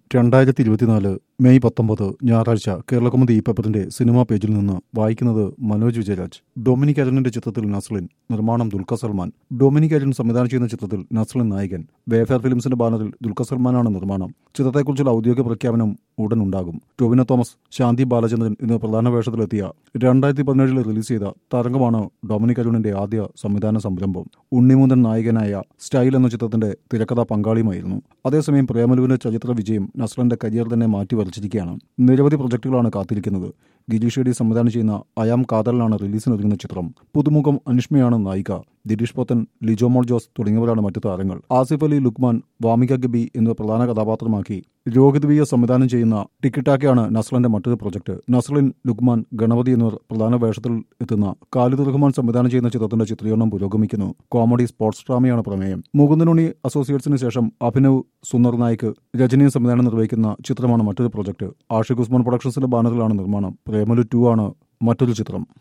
രണ്ടായിരത്തി ഇരുപത്തിനാല് മെയ് പത്തൊമ്പത് ഞായറാഴ്ച കേരളകൗമുദി ഈ പേപ്പറിന്റെ സിനിമാ പേജിൽ നിന്ന് വായിക്കുന്നത് മനോജ് വിജയരാജ് ഡൊമിനിക് അരണിന്റെ ചിത്രത്തിൽ നസ്ലിൻ നിർമ്മാണം ദുൽഖർ സൽമാൻ ഡൊമിനിക് അരൺ സംവിധാനം ചെയ്യുന്ന ചിത്രത്തിൽ നസ്ലിൻ നായകൻ വേഫെയർ ഫിലിംസിന്റെ ബാനറിൽ ദുൽഖർ സൽമാനാണ് നിർമ്മാണം ചിത്രത്തെക്കുറിച്ചുള്ള ഔദ്യോഗിക പ്രഖ്യാപനം ഉടൻ ഉണ്ടാകും ടൊവിനോ തോമസ് ശാന്തി ബാലചന്ദ്രൻ എന്നിവർ പ്രധാന വേഷത്തിലെത്തിയ രണ്ടായിരത്തി പതിനേഴിൽ റിലീസ് ചെയ്ത തരംഗമാണ് ഡൊമിനിക് അരുണിന്റെ ആദ്യ സംവിധാന സംരംഭം ഉണ്ണിമൂന്തൻ നായകനായ സ്റ്റൈൽ എന്ന ചിത്രത്തിന്റെ തിരക്കഥാ പങ്കാളിയുമായിരുന്നു അതേസമയം പ്രേമലുവിന്റെ ചരിത്ര വിജയം നസ്രന്റെ കരിയർ തന്നെ മാറ്റി വരച്ചിരിക്കുകയാണ് നിരവധി പ്രൊജക്ടുകളാണ് കാത്തിരിക്കുന്നത് ഗിരീഷ് ഷെഡി സംവിധാനം ചെയ്യുന്ന അയാം കാതലിനാണ് റിലീസിനൊരുങ്ങുന്ന ചിത്രം പുതുമുഖം അനുഷ്മയാണ് നായിക ദിലീഷ് പോത്തൻ ലിജോമോൾ ജോസ് തുടങ്ങിയവരാണ് മറ്റു താരങ്ങൾ ആസിഫ് അലി ലുക്മാൻ വാമിക ഗബി എന്നിവർ പ്രധാന കഥാപാത്രമാക്കി രോഹിത് വിയ സംവിധാനം ചെയ്യുന്ന ടിക്കിട്ടാക്കയാണ് നസ്ലിന്റെ മറ്റൊരു പ്രൊജക്ട് നസ്ലിൻ ലുക്മാൻ ഗണപതി എന്നിവർ പ്രധാന വേഷത്തിൽ എത്തുന്ന ഖാലിദ് റഹ്മാൻ സംവിധാനം ചെയ്യുന്ന ചിത്രത്തിന്റെ ചിത്രീകരണം പുരോഗമിക്കുന്നു കോമഡി സ്പോർട്സ് ഡ്രാമയാണ് പ്രമേയം മുകുന്ദനുണി അസോസിയേറ്റ്സിന് ശേഷം അഭിനവ് സുന്ദർ നായിക്ക് രജനീയ സംവിധാനം നിർവഹിക്കുന്ന ചിത്രമാണ് മറ്റൊരു പ്രൊജക്ട് ആഷിഖ് ഉസ്മാൻ പ്രൊഡക്ഷൻസിന്റെ ബാനറിലാണ് നിർമ്മാണം പ്രേമലു ടു ആണ് മറ്റൊരു ചിത്രം